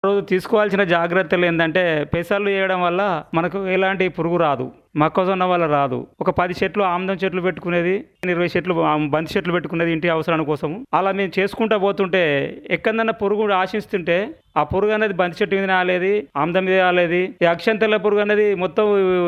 రోజు తీసుకోవాల్సిన జాగ్రత్తలు ఏంటంటే పెసర్లు వేయడం వల్ల మనకు ఎలాంటి పురుగు రాదు మొక్కజొన్న వల్ల రాదు ఒక పది చెట్లు ఆమ్దం చెట్లు పెట్టుకునేది ఇరవై చెట్లు ఆ, బంతి చెట్లు పెట్టుకునేది ఇంటి అవసరాల కోసం అలా మేము చేసుకుంటా పోతుంటే ఎక్కడన్నా పురుగు ఆశిస్తుంటే ఆ పురుగు అనేది బంతి చెట్టు మీద రాలేదు ఆమ్దం మీద రాలేదు ఈ అక్షంతల పురుగు అనేది మొత్తం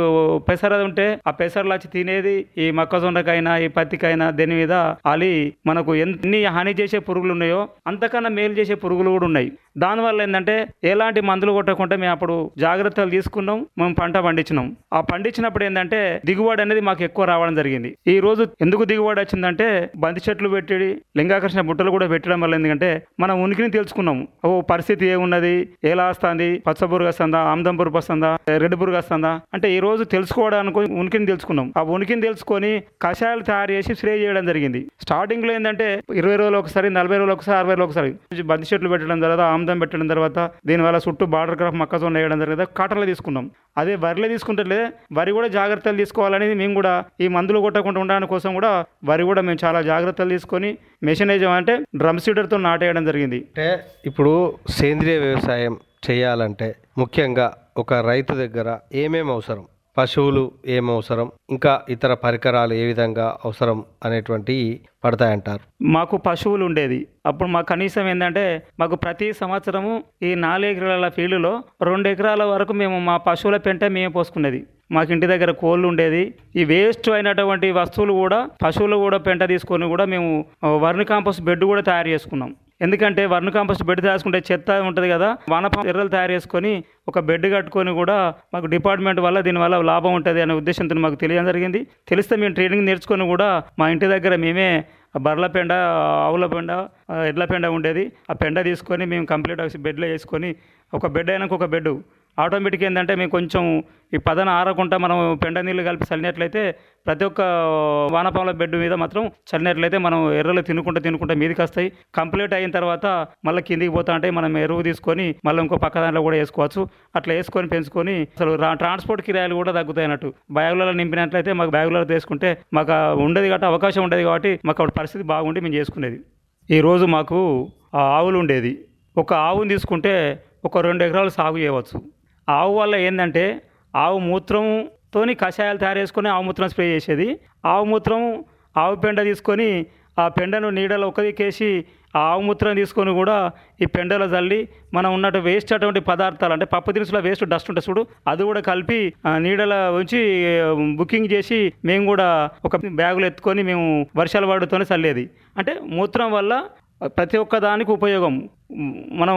పెసర ఉంటే ఆ పెసర్లు వచ్చి తినేది ఈ మొక్కజొన్నకైనా ఈ పత్తికైనా దేని మీద అలి మనకు ఎన్ని హాని చేసే పురుగులు ఉన్నాయో అంతకన్నా మేలు చేసే పురుగులు కూడా ఉన్నాయి దానివల్ల ఏంటంటే ఎలాంటి మందులు కొట్టకుండా మేము అప్పుడు జాగ్రత్తలు తీసుకున్నాం మేము పంట పండించినాం ఆ పండించినప్పుడు ఏంటంటే దిగుబడి అనేది మాకు ఎక్కువ రావడం జరిగింది ఈ రోజు ఎందుకు దిగుబడి వచ్చిందంటే బంతి చెట్లు పెట్టి లింగాకర్షణ బుట్టలు కూడా పెట్టడం వల్ల ఎందుకంటే మనం ఉనికిని తెలుసుకున్నాం ఓ పరిస్థితి ఏమున్నది ఎలా వస్తుంది పచ్చ పురుగు వస్తుందా ఆమ్దం పురుగు వస్తుందా రెడ్ పురుగు వస్తుందా అంటే ఈ రోజు తెలుసుకోవడానికి ఉనికిని తెలుసుకున్నాం ఆ ఉనికిని తెలుసుకొని కషాయాలు తయారు చేసి స్ప్రే చేయడం జరిగింది స్టార్టింగ్ లో ఏంటంటే ఇరవై రోజులు ఒకసారి నలభై రోజులు ఒకసారి అరవై రోజులు ఒకసారి బంతి చెట్లు పెట్టడం తర్వాత ఆమ్దం పెట్టడం తర్వాత దీనివల్ల చుట్టూ బార్డర్ క్రాఫ్ మొక్కజొన్న వేయడం జరిగింది కాటన్లో తీసుకున్నాం అదే వరిలో తీసుకుంటే వరి కూడా జాగ్రత్తలు తీసుకోవాలని మేము కూడా ఈ మందులు కొట్టకుండా ఉండడానికి కోసం కూడా వరి కూడా మేము చాలా జాగ్రత్తలు తీసుకొని మెషినైజ్ అంటే డ్రమ్ సీడర్తో నాటేయడం జరిగింది అంటే ఇప్పుడు సేంద్రియ వ్యవసాయం చేయాలంటే ముఖ్యంగా ఒక రైతు దగ్గర ఏమేమి అవసరం పశువులు ఏం అవసరం ఇంకా ఇతర పరికరాలు ఏ విధంగా అవసరం అనేటువంటివి పడతాయంటారు మాకు పశువులు ఉండేది అప్పుడు మాకు కనీసం ఏంటంటే మాకు ప్రతి సంవత్సరము ఈ నాలుగు ఎకరాల ఫీల్డ్లో రెండు ఎకరాల వరకు మేము మా పశువుల పెంట మేమే పోసుకునేది మాకు ఇంటి దగ్గర కోళ్ళు ఉండేది ఈ వేస్ట్ అయినటువంటి వస్తువులు కూడా పశువులు కూడా పెంట తీసుకొని కూడా మేము వర్మి కాంపోస్ట్ బెడ్ కూడా తయారు చేసుకున్నాం ఎందుకంటే వర్మి కాంపోస్ట్ బెడ్ తయారుకుంటే చెత్త ఉంటుంది కదా వానపాము ఎర్రలు తయారు చేసుకొని ఒక బెడ్ కట్టుకొని కూడా మాకు డిపార్ట్మెంట్ వల్ల దీనివల్ల లాభం ఉంటుంది అనే ఉద్దేశంతో మాకు తెలియడం జరిగింది తెలిస్తే మేము ట్రైనింగ్ నేర్చుకొని కూడా మా ఇంటి దగ్గర మేమే బర్రెల పెండ ఆవుల పెండ ఆ, ఎడ్ల పెండ ఉండేది ఆ పెండ తీసుకొని మేము కంప్లీట్ బెడ్లో వేసుకొని ఒక బెడ్ అయినాక ఒక బెడ్ ఆటోమేటిక్ ఏంటంటే మేము కొంచెం ఈ పదన ఆరకుండా మనం పెండ నీళ్ళు కలిపి చల్లినట్లయితే ప్రతి ఒక్క వానపాముల బెడ్ మీద మాత్రం చల్లినట్లయితే మనం ఎర్రలు తినుకుంటూ తినుకుంటూ మీదకి వస్తాయి కంప్లీట్ అయిన తర్వాత మళ్ళీ కిందికి పోతా అంటే మనం ఎరువు తీసుకొని మళ్ళీ ఇంకో పక్క దాంట్లో కూడా వేసుకోవచ్చు అట్లా వేసుకొని పెంచుకొని అసలు రా- ట్రాన్స్పోర్ట్ కిరాయిలు కూడా తగ్గుతాయి అన్నట్టు బ్యాగులలో నింపినట్లయితే మాకు బ్యాగులలో తీసుకుంటే మాకు ఆ ఉండేది కాబట్టి అవకాశం ఉండేది కాబట్టి మాకు అప్పుడు పరిస్థితి బాగుండి మేము చేసుకునేది ఈరోజు మాకు ఆ ఆవులు ఉండేది ఒక ఆవుని తీసుకుంటే ఒక రెండు ఎకరాలు సాగు చేయవచ్చు ఆవు వల్ల ఏంటంటే ఆవు మూత్రంతోని కషాయాలు తయారు చేసుకొని ఆవు మూత్రం స్ప్రే చేసేది ఆవు మూత్రం ఆవు పెండ తీసుకొని ఆ పెండను నీడలో ఒకదికేసి ఆ ఆవు మూత్రం తీసుకొని కూడా ఈ పెండలో చల్లి మనం ఉన్నట్టు వేస్ట్ అటువంటి పదార్థాలు అంటే పప్పు దినుసుల వేస్ట్ డస్ట్ ఉంటుంది చూడు అది కూడా కలిపి ఆ, నీడలో ఉంచి ఆ, బుకింగ్ చేసి మేము కూడా ఒక బ్యాగులు ఎత్తుకొని మేము వర్షాలు పడుతూనే చల్లేది అంటే మూత్రం వల్ల ప్రతి ఒక్క దానికి ఉపయోగం మ్, మనం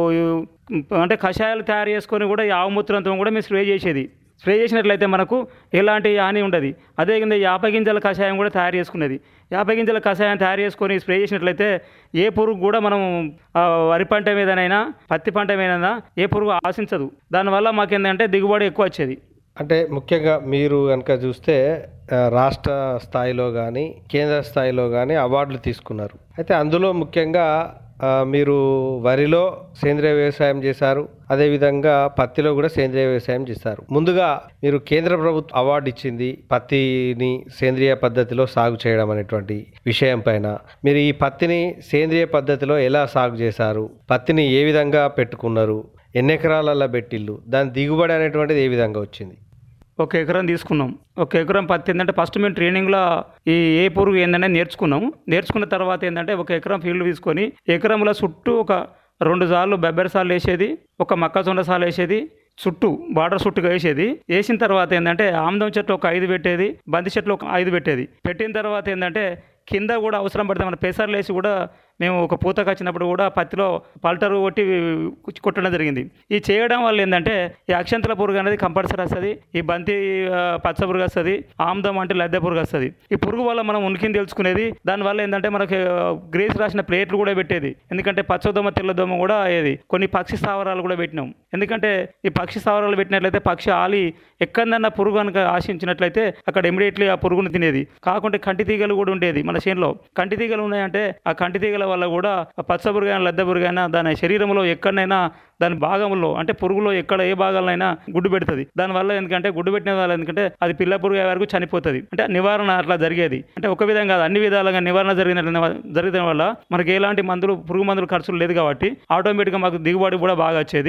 అంటే కషాయాలు తయారు చేసుకొని కూడా ఈ ఆవు మూత్రంతో కూడా మేము స్ప్రే చేసేది స్ప్రే చేసినట్లయితే మనకు ఎలాంటి హాని ఉండదు అదే కింద యాప గింజల కషాయం కూడా తయారు చేసుకునేది యాప గింజల కషాయం తయారు చేసుకొని స్ప్రే చేసినట్లయితే ఏ పురుగు కూడా మనం ఆ, వరి పంట మీదనైనా పత్తి పంట మీదైనా ఏ పురుగు ఆశించదు దానివల్ల మాకేంటంటే దిగుబడి ఎక్కువ వచ్చేది అంటే ముఖ్యంగా మీరు కనుక చూస్తే ఆ, రాష్ట్ర స్థాయిలో కానీ కేంద్ర స్థాయిలో కానీ అవార్డులు తీసుకున్నారు అయితే అందులో ముఖ్యంగా ఆ, మీరు వరిలో సేంద్రియ వ్యవసాయం చేశారు అదేవిధంగా పత్తిలో కూడా సేంద్రియ వ్యవసాయం చేశారు ముందుగా మీరు కేంద్ర ప్రభుత్వం అవార్డు ఇచ్చింది పత్తిని సేంద్రియ పద్ధతిలో సాగు చేయడం అనేటువంటి విషయం పైన మీరు ఈ పత్తిని సేంద్రియ పద్ధతిలో ఎలా సాగు చేశారు పత్తిని ఏ విధంగా పెట్టుకున్నారు ఎన్ని ఎకరాలలో పెట్టిల్లు దాని దిగుబడి అనేటువంటిది ఏ విధంగా వచ్చింది ఒక ఎకరం తీసుకున్నాం ఒక ఎకరం పత్తి ఏంటంటే ఫస్ట్ మేము ట్రైనింగ్లో ఈ ఏ పురుగు ఏంటనే నేర్చుకున్నాం నేర్చుకున్న తర్వాత ఏంటంటే ఒక ఎకరం ఫీల్డ్ తీసుకొని ఎకరంలో చుట్టూ ఒక రెండు సార్లు బెబ్బెర సార్లు వేసేది ఒక మొక్కజొన్న సార్లు వేసేది చుట్టూ బార్డర్ చుట్టూ వేసేది వేసిన తర్వాత ఏంటంటే ఆమ్దం చెట్లు ఒక ఐదు పెట్టేది బంతి చెట్లు ఒక ఐదు పెట్టేది పెట్టిన తర్వాత ఏంటంటే కింద కూడా అవసరం పడితే మన పెసర్లు వేసి కూడా మేము ఒక పూతకు వచ్చినప్పుడు కూడా పత్తిలో పల్టరు కొట్టి కుచ్చి కొట్టడం జరిగింది ఈ చేయడం వల్ల ఏంటంటే ఈ అక్షంతల పురుగు అనేది కంపల్సరీ వస్తుంది ఈ బంతి ఆ, పచ్చ పురుగు వస్తుంది ఆమ్దం అంటే లద్దె పురుగు వస్తుంది ఈ పురుగు వల్ల మనం ఉనికిని తెలుసుకునేది దానివల్ల ఏంటంటే మనకి ఆ, గ్రేస్ రాసిన ప్లేట్లు కూడా పెట్టేది ఎందుకంటే పచ్చదోమ తెల్లదోమ కూడా అయ్యేది కొన్ని పక్షి స్థావరాలు కూడా పెట్టినాం ఎందుకంటే ఈ పక్షి స్థావరాలు పెట్టినట్లయితే పక్షి ఆలి ఎక్కడన్నా పురుగు కనుక ఆశించినట్లయితే అక్కడ ఇమీడియట్లీ ఆ పురుగును తినేది కాకుంటే కంటి తీగలు కూడా ఉండేది మన చేనులో కంటి తీగలు ఉన్నాయంటే ఆ కంటి తీగల వల్ల కూడా ఆ పచ్చ పురుగైనా లద్దె పురుగైనా దాని శరీరంలో ఎక్కడైనా దాని భాగంలో అంటే పురుగులో ఎక్కడ ఏ భాగాలైనా గుడ్డు పెడుతుంది దానివల్ల ఎందుకంటే గుడ్డు పెట్టిన వల్ల ఎందుకంటే అది పిల్ల పురుగు అయ్యే వరకు చనిపోతుంది అంటే నివారణ అట్లా జరిగేది అంటే ఒక విధంగా కాదు, అన్ని విధాలుగా నివారణ జరిగిన జరగడం వల్ల మనకి ఎలాంటి మందులు పురుగు మందులు ఖర్చులు లేదు కాబట్టి ఆటోమేటిక్గా మాకు దిగుబడి కూడా బాగా వచ్చేది